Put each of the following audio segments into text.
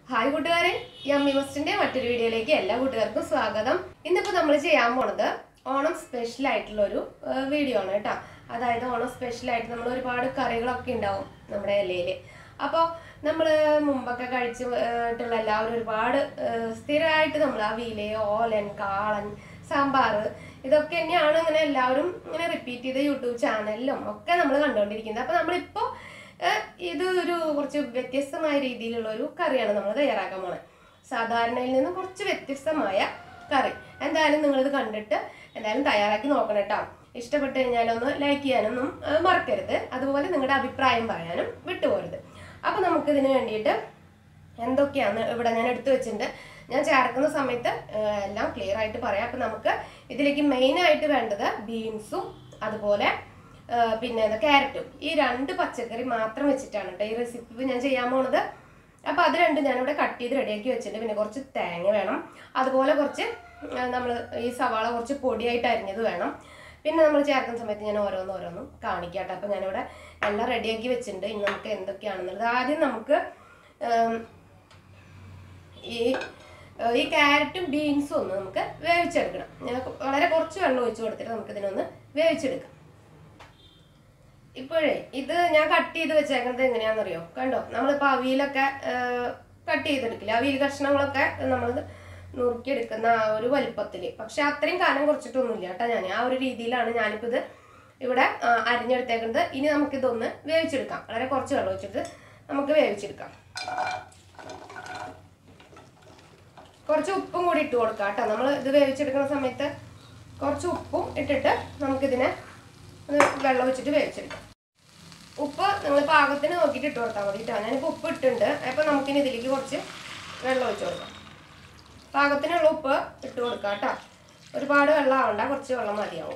hi കൂട്ടുകാരെ yummy മസ്റ്റിന്റെ മറ്റൊരു വീഡിയോയിലേക്ക് എല്ലാ കൂട്ടുകാർക്കും സ്വാഗതം ഇന്നിപ്പോ നമ്മൾ ചെയ്യാൻ പോണത് ഓണം സ്പെഷ്യൽ ആയിട്ടുള്ള ഒരു വീഡിയോ ആണ് കേട്ടോ അതായത് ഓണം സ്പെഷ്യൽ ആയിട്ട് നമ്മൾ ഒരുപാട് കറികളൊക്കെ ഉണ്ടാവും നമ്മുടെ ഇലയില് അപ്പോൾ നമ്മൾ മുമ്പൊക്കെ കഴിച്ചിട്ടുള്ള എല്ലാവരും ഒരുപാട് ഏഹ്, സ്ഥിരമായിട്ട് നമ്മൾ അവിയല് ഓലൻ കാളൻ സാമ്പാർ ഇതൊക്കെ തന്നെയാണ് ഇങ്ങനെ എല്ലാവരും ഇങ്ങനെ റിപ്പീറ്റ് ചെയ്ത് യൂട്യൂബ് ചാനലിലും ഒക്കെ നമ്മൾ കണ്ടുകൊണ്ടിരിക്കുന്നത് അപ്പോൾ നമ്മളിപ്പോൾ ഏഹ് ഇത് ഒരു കുറച്ച് വ്യത്യസ്തമായ രീതിയിലുള്ള ഒരു കറിയാണ് നമ്മൾ തയ്യാറാക്കാൻ പോണത് സാധാരണയിൽ നിന്ന് കുറച്ച് വ്യത്യസ്തമായ കറി എന്തായാലും നിങ്ങളിത് കണ്ടിട്ട് എന്തായാലും തയ്യാറാക്കി നോക്കണം കേട്ടോ ഇഷ്ടപ്പെട്ട് കഴിഞ്ഞാലൊന്ന് ലൈക്ക് ചെയ്യാനൊന്നും ഏഹ് മറക്കരുത് അതുപോലെ നിങ്ങളുടെ അഭിപ്രായം പറയാനും വിട്ടുപോരുത് അപ്പോൾ നമുക്കിതിന് വേണ്ടിയിട്ട് എന്തൊക്കെയാണ് ഇവിടെ ഞാൻ എടുത്തു വെച്ചിട്ടുണ്ട് ഞാൻ ചേർക്കുന്ന സമയത്ത് ഏഹ്, എല്ലാം ക്ലിയർ ആയിട്ട് പറയാം അപ്പം നമുക്ക് ഇതിലേക്ക് മെയിൻ ആയിട്ട് വേണ്ടത് ബീൻസും അതുപോലെ ഏഹ്, പിന്നെ ഇത് ക്യാരറ്റും ഈ രണ്ട് പച്ചക്കറി മാത്രം വെച്ചിട്ടാണ് കേട്ടോ ഈ റെസിപ്പി ഞാൻ ചെയ്യാൻ പോണത് അപ്പോൾ അത് രണ്ടും ഞാനിവിടെ കട്ട് ചെയ്ത് റെഡിയാക്കി വെച്ചിട്ടുണ്ട് പിന്നെ കുറച്ച് തേങ്ങ വേണം അതുപോലെ കുറച്ച് നമ്മൾ ഈ സവാള കുറച്ച് പൊടിയായിട്ട് അരിഞ്ഞത് വേണം പിന്നെ നമ്മൾ ചേർക്കുന്ന സമയത്ത് ഞാൻ ഓരോന്ന് ഓരോന്നും കാണിക്കാം കേട്ടോ അപ്പോൾ ഞാനിവിടെ എല്ലാം റെഡിയാക്കി വെച്ചിട്ടുണ്ട് ഇനി നമുക്ക് എന്തൊക്കെയാണെന്നുള്ളത് ആദ്യം നമുക്ക് ഏം, ഈ ഏഹ് ഈ ക്യാരറ്റും ബീൻസും ഒന്ന് നമുക്ക് വേവിച്ചെടുക്കണം ഞാൻ വളരെ കുറച്ച് വെള്ളം ഒഴിച്ച് കൊടുത്തിട്ട് നമുക്ക് ഇതിനൊന്ന് വേവിച്ചെടുക്കാം ഇപ്പോഴേ ഇത് ഞാൻ കട്ട് ചെയ്ത് വെച്ചേക്കുന്നത് എങ്ങനെയാണെന്നറിയോ കണ്ടോ നമ്മളിപ്പോൾ അവിയലൊക്കെ കട്ട് ചെയ്തെടുക്കില്ല അവിയൽ കഷ്ണങ്ങളൊക്കെ നമ്മൾ നുറുക്കിയെടുക്കുന്ന ആ ഒരു വലിപ്പത്തിൽ പക്ഷെ അത്രയും കാലം കുറച്ചിട്ടൊന്നുമില്ല കേട്ടോ ഞാൻ ആ ഒരു രീതിയിലാണ് ഞാനിപ്പോൾ ഇത് ഇവിടെ ആ, അരിഞ്ഞെടുത്തേക്കുന്നത് ഇനി നമുക്കിതൊന്ന് വേവിച്ചെടുക്കാം വളരെ കുറച്ച് വെള്ളം ഒഴിച്ചിട്ട് നമുക്ക് വേവിച്ചെടുക്കാം കുറച്ച് ഉപ്പും കൂടി ഇട്ട് കൊടുക്കാം കേട്ടോ നമ്മൾ ഇത് വേവിച്ചെടുക്കുന്ന സമയത്ത് കുറച്ച് ഉപ്പും ഇട്ടിട്ട് നമുക്കിതിനെ ഒന്ന് വെള്ളം വെച്ചിട്ട് വേവിച്ചെടുക്കാം ഉപ്പ് നിങ്ങൾ പാകത്തിന് നോക്കിയിട്ട് ഇട്ട് കൊടുത്താൽ മതി കേട്ടോ ഞാനിപ്പോൾ ഉപ്പ് ഇട്ടിട്ടുണ്ട് അപ്പോൾ നമുക്കിനി ഇതിലേക്ക് കുറച്ച് വെള്ളം ഒഴിച്ച് കൊടുക്കാം പാകത്തിനുള്ള ഉപ്പ് ഇട്ട് കൊടുക്കാം കേട്ടോ ഒരുപാട് വെള്ളം ആവണ്ട കുറച്ച് വെള്ളം മതിയാവും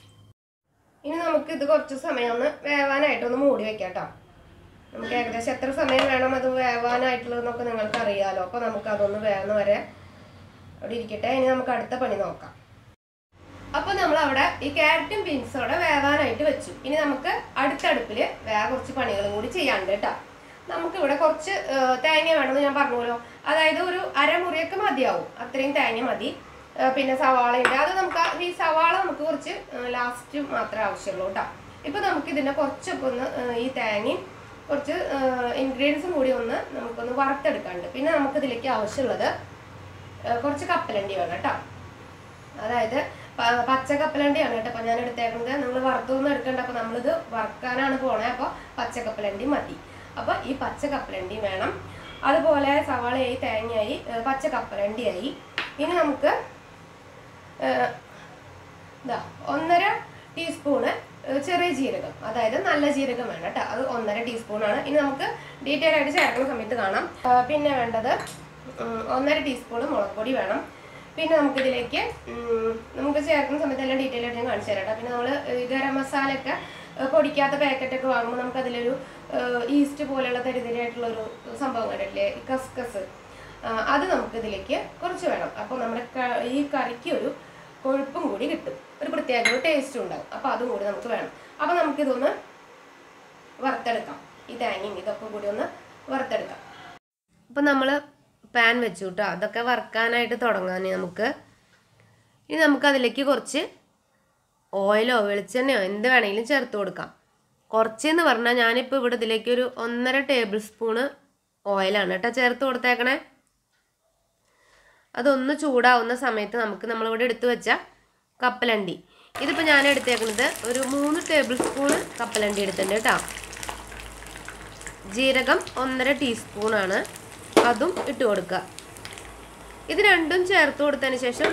ഇനി നമുക്ക് ഇത് കുറച്ച് സമയം ഒന്ന് വേവാനായിട്ടൊന്ന് മൂടി വെക്കാം കേട്ടോ നമുക്ക് ഏകദേശം എത്ര സമയം വേണം അത് വേവാനായിട്ടുള്ളതെന്നൊക്കെ നിങ്ങൾക്ക് അറിയാലോ അപ്പോൾ നമുക്ക് അതൊന്ന് വേവുന്ന വരെ അവിടെ ഇരിക്കട്ടെ ഇനി നമുക്ക് അടുത്ത പണി നോക്കാം അപ്പൊ നമ്മൾ അവിടെ ഈ ക്യാരറ്റും ബീൻസും അവിടെ വേവാനായിട്ട് വെച്ചു ഇനി നമുക്ക് അടുത്ത അടുപ്പില് വേറെ കുറച്ച് പണികളും കൂടി ചെയ്യാണ്ട് കേട്ടോ നമുക്ക് ഇവിടെ കുറച്ച് ആ, തേങ്ങ വേണമെന്ന് ഞാൻ പറഞ്ഞല്ലോ അതായത് ഒരു അരമുറിയൊക്കെ മതിയാവും അത്രയും തേങ്ങ മതി ആ, പിന്നെ സവാള ഉണ്ട് അത് നമുക്ക് ആ- ഈ സവാള നമുക്ക് കുറച്ച് ലാസ്റ്റ് മാത്രമേ ആവശ്യമുള്ളൂ കേട്ടോ ഇപ്പൊ നമുക്ക് ഇതിനെ കുറച്ചൊക്കെ ഒന്ന് ആ, ഈ തേങ്ങയും കുറച്ച് ഇൻഗ്രീഡിയൻസും കൂടി ഒന്ന് നമുക്കൊന്ന് വറുത്തെടുക്കാനുണ്ട് പിന്നെ നമുക്ക് ഇതിലേക്ക് ആവശ്യമുള്ളത് ആ, കുറച്ച് കപ്പലണ്ടി വേണം കേട്ടോ അതായത് പ- പച്ച കപ്പലണ്ടിയാണ് കേട്ടോ അപ്പം ഞാൻ എടുത്തേക്കുന്നത് നിങ്ങൾ വറുത്തൊന്നും എടുക്കണ്ട അപ്പം നമ്മളിത് വറുക്കാനാണ് പോണേ അപ്പോൾ പച്ച കപ്പലണ്ടി മതി അപ്പോൾ ഈ പച്ച കപ്പലണ്ടി വേണം അതുപോലെ സവാളയായി തേങ്ങയായി ഏ, പച്ച കപ്പലണ്ടിയായി ഇനി നമുക്ക് ഏ, ഇതാ ഒന്നര ടീസ്പൂണ് ഏ, ചെറിയ ജീരകം അതായത് നല്ല ജീരകം വേണം കേട്ടോ അത് ഒന്നര ടീസ്പൂണാണ് ഇനി നമുക്ക് ഡീറ്റെയിൽ ആയിട്ട് ചേർക്കുന്ന സമയത്ത് കാണാം ആ, പിന്നെ വേണ്ടത് ഉം, ഒന്നര ടീസ്പൂണ് മുളക് പൊടി വേണം പിന്നെ നമുക്കിതിലേക്ക് ഉം, നമുക്ക് ചേർക്കുന്ന സമയത്ത് എല്ലാം ഡീറ്റെയിൽ ആയിട്ട് ഞാൻ കാണിച്ചു തരാം കേട്ടോ പിന്നെ നമ്മൾ ഗരം മസാലയൊക്കെ ഏ, പൊടിക്കാത്ത പാക്കറ്റൊക്കെ വാങ്ങുമ്പോൾ നമുക്ക് അതിലൊരു ഈസ്റ്റ് പോലെയുള്ള തരിതരിയായിട്ടുള്ള ഒരു സംഭവം കണ്ടിട്ടില്ലേ ഈ കസ്കസ് ആ, അത് നമുക്ക് ഇതിലേക്ക് കുറച്ച് വേണം അപ്പോൾ നമ്മുടെ ക- ഈ കറിക്ക് ഒരു കൊഴുപ്പും കൂടി കിട്ടും ഒരു പ്രത്യേക ഒരു ടേസ്റ്റും ഉണ്ടാവും അപ്പോൾ അതും കൂടി നമുക്ക് വേണം അപ്പോൾ നമുക്കിതൊന്ന് വറുത്തെടുക്കാം ഈ തേങ്ങയും ഇതൊക്കെ കൂടി ഒന്ന് വറുത്തെടുക്കാം അപ്പം നമ്മൾ പാൻ വെച്ചു കേട്ടോ അതൊക്കെ വറുക്കാനായിട്ട് തുടങ്ങാൻ നമുക്ക് ഇനി നമുക്ക് അതിലേക്ക് കുറച്ച് ഓയിലോ വെളിച്ചെണ്ണയോ എന്ത് വേണമെങ്കിലും ചേർത്ത് കൊടുക്കാം കുറച്ചെന്ന് പറഞ്ഞാൽ ഞാനിപ്പോൾ ഇവിടെ ഇതിലേക്ക് ഒരു ഒന്നര ടേബിൾ സ്പൂണ് ഓയിലാണ് കേട്ടോ ചേർത്ത് കൊടുത്തേക്കണേ അതൊന്ന് ചൂടാവുന്ന സമയത്ത് നമുക്ക് നമ്മളിവിടെ എടുത്തു വെച്ച കപ്പലണ്ടി ഇതിപ്പോൾ ഞാൻ എടുത്തേക്കുന്നത് ഒരു മൂന്ന് ടേബിൾ സ്പൂണ് കപ്പലണ്ടി എടുത്തിട്ടുണ്ട് കേട്ടോ ജീരകം ഒന്നര ടീസ്പൂണാണ് അതും ഇട്ട് കൊടുക്കുക ഇത് രണ്ടും ചേർത്ത് കൊടുത്തതിന് ശേഷം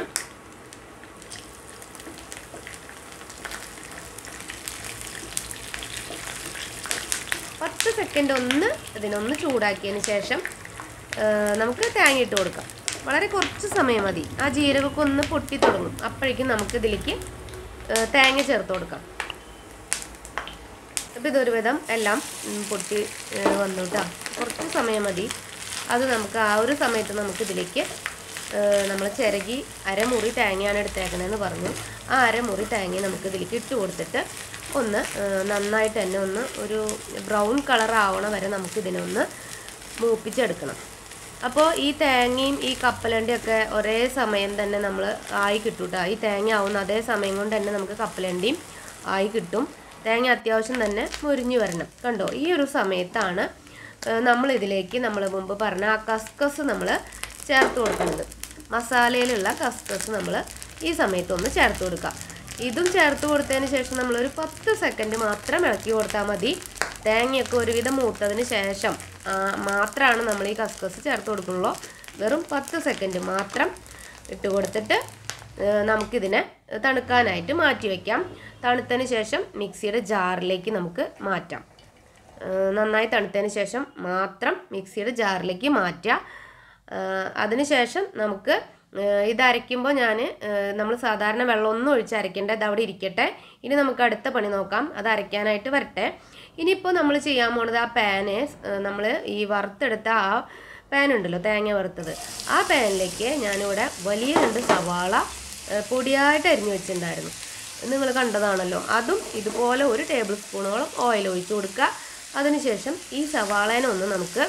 പത്ത് സെക്കൻഡ് ഒന്ന് ഇതിനൊന്ന് ചൂടാക്കിയതിന് ശേഷം ആ, നമുക്ക് തേങ്ങ ഇട്ട് കൊടുക്കാം വളരെ കുറച്ച് സമയം മതി ആ ജീരകമൊക്കെ ഒന്ന് പൊട്ടി തുടങ്ങും അപ്പോഴേക്കും നമുക്ക് ഇതിലേക്ക് ആ, തേങ്ങ ചേർത്ത് കൊടുക്കാം അപ്പം ഇതൊരു വിധം എല്ലാം ഉം, പൊട്ടി ഏ, വന്നു കേട്ടോ കുറച്ച് സമയം മതി അത് നമുക്ക് ആ ഒരു സമയത്ത് നമുക്ക് ഇതിലേക്ക് നമ്മൾ ചിരകി അരമുറി തേങ്ങയാണ് എടുത്തേക്കണതെന്ന് പറഞ്ഞു ആ അരമുറി തേങ്ങ നമുക്ക് ഇതിലേക്ക് ഇട്ട് കൊടുത്തിട്ട് ഒന്ന് ആ, നന്നായിട്ട് തന്നെ ഒന്ന് ഒരു ബ്രൗൺ കളർ ആവണ വരെ നമുക്ക് ഇതിനെ ഒന്ന് മൂപ്പിച്ചെടുക്കണം അപ്പോൾ ഈ തേങ്ങയും ഈ കപ്പലണ്ടിയൊക്കെ ഒരേ സമയം തന്നെ നമ്മൾ ആയി കിട്ടും കേട്ടോ ഈ തേങ്ങ ആവുന്ന അതേ സമയം കൊണ്ട് തന്നെ നമുക്ക് കപ്പലണ്ടിയും ആയി കിട്ടും തേങ്ങ അത്യാവശ്യം തന്നെ മുരിഞ്ഞു വരണം കണ്ടോ ഈ ഒരു സമയത്താണ് നമ്മൾ ഇതിലേക്ക് നമ്മൾ മുമ്പ് പറഞ്ഞ ആ കസ്കസ് നമ്മൾ ചേർത്ത് കൊടുക്കുന്നത് മസാലയിലുള്ള കസ്കസ് നമ്മൾ ഈ സമയത്ത് ഒന്ന് ചേർത്ത് കൊടുക്കുക ഇതും ചേർത്ത് കൊടുത്തതിന് ശേഷം നമ്മളൊരു പത്ത് സെക്കൻഡ് മാത്രം ഇളക്കി കൊടുത്താൽ മതി തേങ്ങയൊക്കെ ഒരുവിധം മൂത്തതിന് ശേഷം ആ, മാത്രമാണ് നമ്മൾ ഈ കസ്കസ് ചേർത്ത് കൊടുക്കുള്ളൂ വെറും പത്ത് സെക്കൻഡ് മാത്രം ഇട്ട് കൊടുത്തിട്ട് ഏഹ് നമുക്കിതിനെ തണുക്കാനായിട്ട് മാറ്റി വയ്ക്കാം തണുത്തതിന് ശേഷം മിക്സിയുടെ ജാറിലേക്ക് നമുക്ക് മാറ്റാം ഏഹ് നന്നായി തണുത്തതിന് ശേഷം മാത്രം മിക്സിയുടെ ജാറിലേക്ക് മാറ്റുക ഏഹ് അതിനുശേഷം നമുക്ക് ഏഹ് ഇത് അരയ്ക്കുമ്പോൾ ഞാൻ നമ്മൾ സാധാരണ വെള്ളമൊന്നും ഒഴിച്ച് അരയ്ക്കേണ്ട ഇത് അവിടെ ഇരിക്കട്ടെ ഇനി നമുക്ക് അടുത്ത പണി നോക്കാം അത് അരയ്ക്കാനായിട്ട് വരട്ടെ ഇനിയിപ്പോൾ നമ്മൾ ചെയ്യാൻ പോണത് ആ പാന് നമ്മൾ ഈ വറുത്തെടുത്ത ആ പാൻ ഉണ്ടല്ലോ തേങ്ങ വറുത്തത് ആ പാനിലേക്ക് ഞാനിവിടെ വലിയ രണ്ട് സവാള ഏഹ് പൊടിയായിട്ട് അരിഞ്ഞു വെച്ചിട്ടുണ്ടായിരുന്നു നിങ്ങൾ കണ്ടതാണല്ലോ അതും ഇതുപോലെ ഒരു ടേബിൾ സ്പൂണോളം ഓയിൽ ഒഴിച്ച് കൊടുക്കുക അതിനുശേഷം ഈ സവാളേനെ ഒന്ന് നമുക്ക്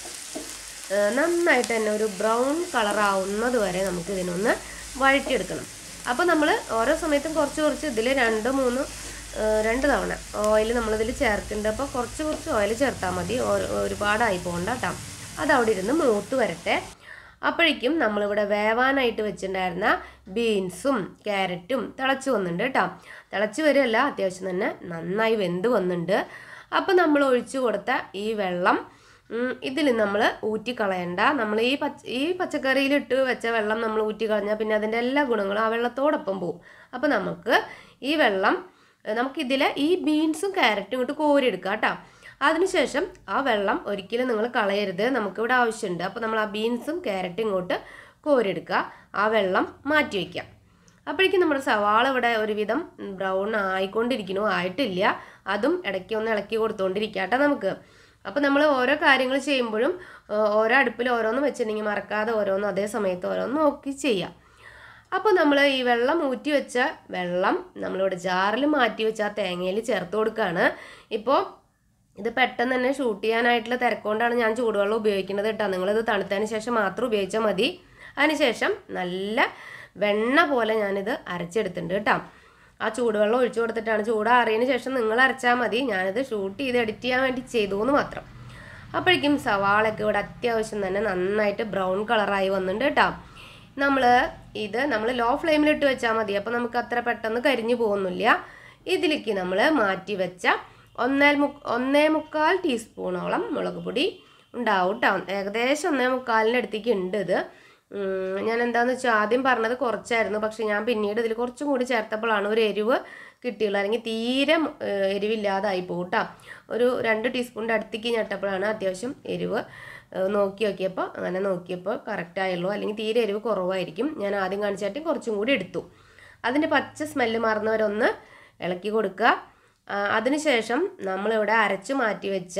ഏഹ് നന്നായിട്ട് തന്നെ ഒരു ബ്രൗൺ കളർ ആവുന്നത് വരെ നമുക്ക് ഇതിനൊന്ന് വഴറ്റിയെടുക്കണം അപ്പോൾ നമ്മൾ ഓരോ സമയത്തും കുറച്ച് കുറച്ച് ഇതിൽ രണ്ട് മൂന്ന് ഏഹ് രണ്ട് തവണ ഓയിൽ നമ്മളിതിൽ ചേർക്കുന്നുണ്ട് അപ്പോൾ കുറച്ച് കുറച്ച് ഓയിൽ ചേർത്താൽ മതി ഒരു- ഒരുപാടായി പോകണ്ട കേട്ടോ അത് അവിടെ ഇരുന്ന് മൂത്ത് വരട്ടെ അപ്പോഴേക്കും നമ്മളിവിടെ വേവാനായിട്ട് വെച്ചിട്ടുണ്ടായിരുന്ന ബീൻസും ക്യാരറ്റും തിളച്ച് വന്നിട്ടുണ്ട് കേട്ടോ തിളച്ച് വരികയല്ല അത്യാവശ്യം തന്നെ നന്നായി വെന്ത് വന്നിട്ടുണ്ട് അപ്പോൾ നമ്മൾ ഒഴിച്ചു കൊടുത്ത ഈ വെള്ളം ഇതിൽ നമ്മൾ ഊറ്റിക്കളയണ്ട നമ്മൾ ഈ പച്ച ഈ പച്ചക്കറിയിലിട്ട് വെച്ച വെള്ളം നമ്മൾ ഊറ്റിക്കളഞ്ഞാൽ പിന്നെ അതിൻ്റെ എല്ലാ ഗുണങ്ങളും ആ വെള്ളത്തോടൊപ്പം പോകും അപ്പോൾ നമുക്ക് ഈ വെള്ളം ഏഹ് നമുക്കിതിലെ ഈ ബീൻസും ക്യാരറ്റും ഇങ്ങോട്ട് കോരിയെടുക്കാം കേട്ടോ അതിനുശേഷം ആ വെള്ളം ഒരിക്കലും നിങ്ങൾ കളയരുത് നമുക്കിവിടെ ആവശ്യമുണ്ട് അപ്പോൾ നമ്മൾ ആ ബീൻസും ക്യാരറ്റും ഇങ്ങോട്ട് കോരിയെടുക്കുക ആ വെള്ളം മാറ്റി വയ്ക്കാം അപ്പോഴേക്കും നമ്മുടെ സവാള ഇവിടെ ഒരുവിധം ബ്രൗൺ ആയിക്കൊണ്ടിരിക്കുന്നു ആയിട്ടില്ല അതും ഇടയ്ക്ക് ഒന്ന് ഇളക്കി കൊടുത്തുകൊണ്ടിരിക്കാട്ടെ നമുക്ക് അപ്പോൾ നമ്മൾ ഓരോ കാര്യങ്ങൾ ചെയ്യുമ്പോഴും ഏഹ്, ഓരോ അടുപ്പിൽ ഓരോന്ന് വെച്ചിട്ടുണ്ടെങ്കിൽ മറക്കാതെ ഓരോന്നും അതേ സമയത്ത് ഓരോന്ന് നോക്കി ചെയ്യാം അപ്പോൾ നമ്മൾ ഈ വെള്ളം ഊറ്റി വെച്ച വെള്ളം നമ്മളിവിടെ ജാറിൽ മാറ്റി വെച്ച ആ തേങ്ങയിൽ ചേർത്ത് കൊടുക്കുകയാണ് ഇപ്പോൾ ഇത് പെട്ടെന്ന് തന്നെ ഷൂട്ട് ചെയ്യാനായിട്ടുള്ള തിരക്കൊണ്ടാണ് ഞാൻ ചൂടുവെള്ളം ഉപയോഗിക്കുന്നത് കേട്ടോ നിങ്ങളിത് തണുത്തതിന് ശേഷം മാത്രം ഉപയോഗിച്ചാൽ മതി അതിനുശേഷം നല്ല വെണ്ണ പോലെ ഞാനിത് അരച്ചെടുത്തിട്ടുണ്ട് കേട്ടോ ആ ചൂടുവെള്ളം ഒഴിച്ചു കൊടുത്തിട്ടാണ് ചൂടാറിയതിന് ശേഷം നിങ്ങൾ അരച്ചാൽ മതി ഞാനിത് ഷൂട്ട് ചെയ്ത് എഡിറ്റ് ചെയ്യാൻ വേണ്ടി ചെയ്തു എന്ന് മാത്രം അപ്പോഴേക്കും സവാളയൊക്കെ ഇവിടെ അത്യാവശ്യം തന്നെ നന്നായിട്ട് ബ്രൗൺ കളറായി വന്നിട്ടുണ്ട് കേട്ടോ നമ്മൾ ഇത് നമ്മൾ ലോ ഫ്ലെയിമിലിട്ട് വെച്ചാൽ മതി അപ്പോൾ നമുക്ക് അത്ര പെട്ടെന്ന് കരിഞ്ഞു പോകുന്നില്ല ഇതിലേക്ക് നമ്മൾ മാറ്റി വെച്ച ഒന്നേ മു ഒന്നേ മുക്കാൽ ടീസ്പൂണോളം മുളക് പൊടി ഉണ്ടാവും കേട്ടോ ഏകദേശം ഒന്നേ മുക്കാലിൻ്റെ അടുത്തേക്ക് ഉണ്ട് ഇത് ഉം, ഞാൻ എന്താണെന്ന് വെച്ചാൽ ആദ്യം പറഞ്ഞത് കുറച്ചായിരുന്നു പക്ഷെ ഞാൻ പിന്നീട് ഇതിൽ കുറച്ചും കൂടി ചേർത്തപ്പോഴാണ് ഒരു എരിവ് കിട്ടിയുള്ളൂ അല്ലെങ്കിൽ തീരെ ഏഹ്, എരിവില്ലാതായി പോകും കേട്ടോ ഒരു രണ്ട് ടീസ്പൂണിൻ്റെ അടുത്തേക്ക് ഞെട്ടപ്പോഴാണ് അത്യാവശ്യം എരിവ് ഏഹ്, നോക്കി നോക്കിയപ്പോൾ അങ്ങനെ നോക്കിയപ്പോൾ കറക്റ്റ് ആയുള്ളൂ അല്ലെങ്കിൽ തീരെ എരിവ് കുറവായിരിക്കും ഞാൻ ആദ്യം കാണിച്ചാട്ടി കുറച്ചും കൂടി എടുത്തു അതിൻ്റെ പച്ച സ്മെല്ല് മാറുന്നവരൊന്ന് ഇളക്കി കൊടുക്കുക ആ, അതിനുശേഷം നമ്മളിവിടെ അരച്ച് മാറ്റി വെച്ച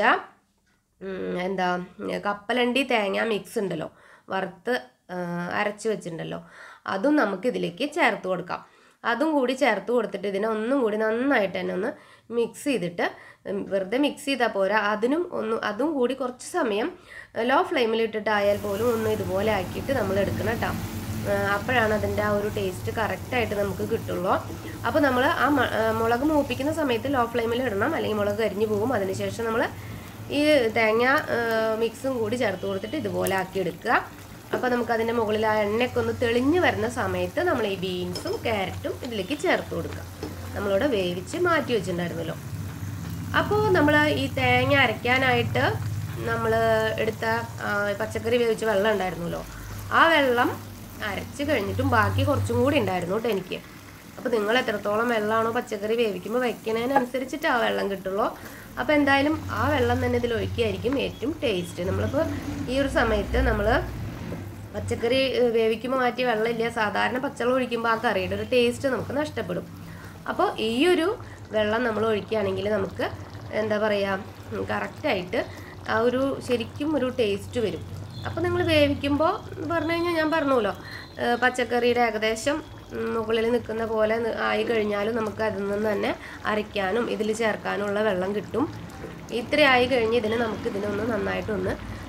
ഉം, എന്താ കപ്പലണ്ടി തേങ്ങ മിക്സ് ഉണ്ടല്ലോ വറുത്ത് ആ, അരച്ച് വെച്ചിട്ടുണ്ടല്ലോ അതും നമുക്ക് ഇതിലേക്ക് ചേർത്ത് കൊടുക്കാം അതും കൂടി ചേർത്ത് കൊടുത്തിട്ട് ഇതിനെ ഒന്നും കൂടി നന്നായിട്ട് തന്നെ ഒന്ന് മിക്സ് ചെയ്തിട്ട് ഉം, വെറുതെ മിക്സ് ചെയ്താൽ പോരാ അതിനും ഒന്ന് അതും കൂടി കുറച്ച് സമയം ലോ ഫ്ലെയിമിൽ ഇട്ടിട്ട് ആയാൽ പോലും ഒന്ന് ഇതുപോലെ ആക്കിയിട്ട് നമ്മൾ എടുക്കണം കേട്ടോ ആ, അപ്പോഴാണ് അതിൻ്റെ ആ ഒരു ടേസ്റ്റ് കറക്റ്റായിട്ട് നമുക്ക് കിട്ടുള്ളൂ അപ്പോൾ നമ്മൾ ആ മ- ആ, മുളക് മൂപ്പിക്കുന്ന സമയത്ത് ലോ ഫ്ലെയിമിൽ ഇടണം അല്ലെങ്കിൽ മുളക് കരിഞ്ഞു പോകും അതിനുശേഷം നമ്മൾ ഈ തേങ്ങ ആ, മിക്സും കൂടി ചേർത്ത് കൊടുത്തിട്ട് ഇതുപോലെ ആക്കി എടുക്കുക അപ്പോൾ നമുക്ക് അതിൻ്റെ മുകളിൽ ആ എണ്ണയൊക്കെ ഒന്ന് തെളിഞ്ഞ് വരുന്ന സമയത്ത് നമ്മൾ ഈ ബീൻസും ക്യാരറ്റും ഇതിലേക്ക് ചേർത്ത് കൊടുക്കുക നമ്മളിവിടെ വേവിച്ച് മാറ്റി വെച്ചിട്ടുണ്ടായിരുന്നല്ലോ അപ്പോൾ നമ്മൾ ഈ തേങ്ങ അരയ്ക്കാനായിട്ട് നമ്മൾ എടുത്ത ആ, പച്ചക്കറി വേവിച്ച വെള്ളം ഉണ്ടായിരുന്നല്ലോ ആ വെള്ളം അരച്ച് കഴിഞ്ഞിട്ടും ബാക്കി കുറച്ചും കൂടി ഉണ്ടായിരുന്നു കേട്ടോ എനിക്ക് അപ്പോൾ നിങ്ങൾ എത്രത്തോളം വെള്ളമാണോ പച്ചക്കറി വേവിക്കുമ്പോൾ വെക്കണതിനനുസരിച്ചിട്ട് ആ വെള്ളം കിട്ടുള്ളൂ അപ്പോൾ എന്തായാലും ആ വെള്ളം തന്നെ ഇതിൽ ഒഴിക്കുകയായിരിക്കും ഏറ്റവും ടേസ്റ്റ് നമ്മളിപ്പോൾ ഈ ഒരു സമയത്ത് നമ്മൾ പച്ചക്കറി ഏഹ്, വേവിക്കുമ്പോൾ മാറ്റിയ വെള്ളമില്ല സാധാരണ പച്ചവെള്ളം ഒഴിക്കുമ്പോൾ ആ കറിയുടെ ഒരു ടേസ്റ്റ് നമുക്ക് നഷ്ടപ്പെടും അപ്പോൾ ഈ ഒരു വെള്ളം നമ്മൾ ഒഴിക്കുകയാണെങ്കിൽ നമുക്ക് എന്താ പറയുക കറക്റ്റായിട്ട് ആ ഒരു ശരിക്കും ഒരു ടേസ്റ്റ് വരും അപ്പോൾ നിങ്ങൾ വേവിക്കുമ്പോൾ പറഞ്ഞു കഴിഞ്ഞാൽ ഞാൻ പറഞ്ഞല്ലോ ഏഹ്, പച്ചക്കറിയുടെ ഏകദേശം ഉം, മുകളിൽ നിൽക്കുന്ന പോലെ നി- ആയി കഴിഞ്ഞാലും നമുക്ക് അതിൽ നിന്ന് തന്നെ അരയ്ക്കാനും ഇതിൽ ചേർക്കാനുള്ള വെള്ളം കിട്ടും ഇത്രയായി കഴിഞ്ഞ് ഇതിനെ നമുക്ക് ഇതിനൊന്ന് നന്നായിട്ടൊന്ന്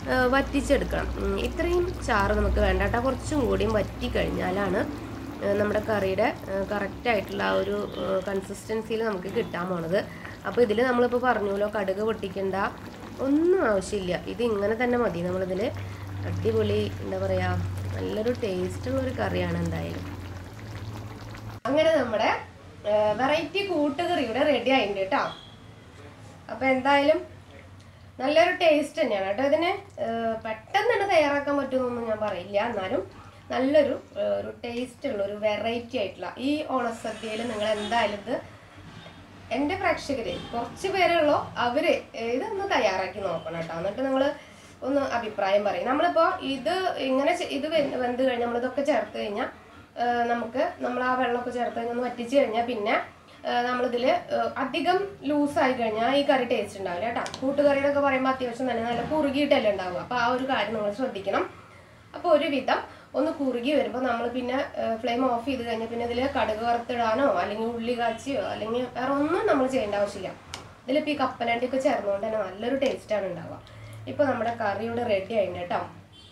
ആ, വറ്റിച്ചെടുക്കണം ഉം, ഇത്രയും ചാറ് നമുക്ക് വേണ്ട കേട്ടോ കുറച്ചും കൂടിയും വറ്റി കഴിഞ്ഞാലാണ് ആ, നമ്മുടെ കറിയുടെ കറക്റ്റായിട്ടുള്ള ആ ഒരു കൺസിസ്റ്റൻസിയിൽ നമുക്ക് കിട്ടാൻ പോണത് അപ്പോൾ ഇതിൽ നമ്മളിപ്പോൾ പറഞ്ഞല്ലോ കടുക് പൊട്ടിക്കണ്ട ഒന്നും ആവശ്യമില്ല ഇത് ഇങ്ങനെ തന്നെ മതി നമ്മളിതിൽ അടിപൊളി എന്താ പറയുക നല്ലൊരു ടേസ്റ്റുള്ള ഒരു കറിയാണ് എന്തായാലും അങ്ങനെ നമ്മുടെ വെറൈറ്റി കൂട്ടുകറി ഇവിടെ റെഡി ആയിട്ടുണ്ട് കേട്ടോ അപ്പൊ എന്തായാലും നല്ലൊരു ടേസ്റ്റ് തന്നെയാണ് കേട്ടോ ഇതിന് ഏർ പെട്ടെന്ന് തന്നെ തയ്യാറാക്കാൻ പറ്റുമെന്നൊന്നും ഞാൻ പറയില്ല എന്നാലും നല്ലൊരു ഏർ ഒരു ടേസ്റ്റ് ഉള്ള ഒരു വെറൈറ്റി ആയിട്ടുള്ള ഈ ഓണസദ്യയിൽ നിങ്ങൾ എന്തായാലും ഇത് എൻ്റെ പ്രേക്ഷകര് കുറച്ച് പേരുള്ളൂ അവര് ഇതൊന്ന് തയ്യാറാക്കി നോക്കണം കേട്ടോ എന്നിട്ട് നിങ്ങൾ ഒന്ന് അഭിപ്രായം പറയും നമ്മളിപ്പോൾ ഇത് ഇങ്ങനെ ചെ- ഇത് വെന്ത് വെന്ത് കഴിഞ്ഞാൽ നമ്മളിതൊക്കെ ചേർത്ത് കഴിഞ്ഞാൽ നമുക്ക് നമ്മൾ ആ വെള്ളമൊക്കെ ചേർത്ത് കഴിഞ്ഞാൽ ഒന്ന് വറ്റിച്ച് കഴിഞ്ഞാൽ പിന്നെ ഏഹ് നമ്മളിതിൽ ഏഹ് അധികം ലൂസായി കഴിഞ്ഞാൽ ഈ കറി ടേസ്റ്റ് ഉണ്ടാവില്ല കേട്ടോ കൂട്ടുകറി എന്നൊക്കെ പറയുമ്പോൾ അത്യാവശ്യം തന്നെ നല്ല കുറുകിയിട്ടല്ലേ ഉണ്ടാവുക അപ്പോൾ ആ ഒരു കാര്യം നിങ്ങൾ ശ്രദ്ധിക്കണം അപ്പോൾ ഒരുവിധം ഒന്ന് കുറുകി വരുമ്പോൾ നമ്മൾ പിന്നെ ഫ്ലെയിം ഓഫ് ചെയ്ത് കഴിഞ്ഞാൽ പിന്നെ ഇതിൽ കടുക് വറുത്തിടാനോ അല്ലെങ്കിൽ ഉള്ളി കാച്ചിയോ അല്ലെങ്കിൽ വേറെ ഒന്നും നമ്മൾ ചെയ്യേണ്ട ആവശ്യമില്ല ഇതിലിപ്പോൾ ഈ കപ്പലണ്ടിയൊക്കെ ചേർന്നുകൊണ്ട് തന്നെ നല്ലൊരു ടേസ്റ്റാണ് ഉണ്ടാവുക ഇപ്പോൾ നമ്മുടെ കറി ഇവിടെ റെഡി ആയിട്ടുണ്ട് കേട്ടോ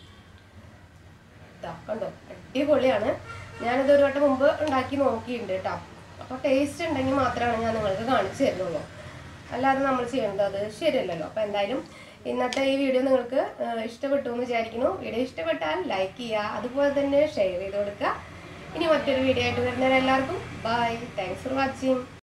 ഇതാ കണ്ടോ അടിപൊളിയാണ് ഞാനിത് ഒരു വട്ടം മുമ്പ് ഉണ്ടാക്കി നോക്കിയിട്ടുണ്ട് കേട്ടോ അപ്പോൾ ടേസ്റ്റ് ഉണ്ടെങ്കിൽ മാത്രമാണ് ഞാൻ നിങ്ങൾക്ക് കാണിച്ചു തരുന്നുള്ളൂ അല്ലാതെ നമ്മൾ ചെയ്യേണ്ടത് അത് ശരിയല്ലല്ലോ അപ്പോൾ എന്തായാലും ഇന്നത്തെ ഈ വീഡിയോ നിങ്ങൾക്ക് ഏഹ്, ഇഷ്ടപ്പെട്ടു എന്ന് വിചാരിക്കുന്നു വീഡിയോ ഇഷ്ടപ്പെട്ടാൽ ലൈക്ക് ചെയ്യുക അതുപോലെ തന്നെ ഷെയർ ചെയ്ത് കൊടുക്കുക ഇനി മറ്റൊരു വീഡിയോ ആയിട്ട് വരുന്നവരെല്ലാവർക്കും ബൈ താങ്ക്സ് ഫോർ വാച്ചിങ്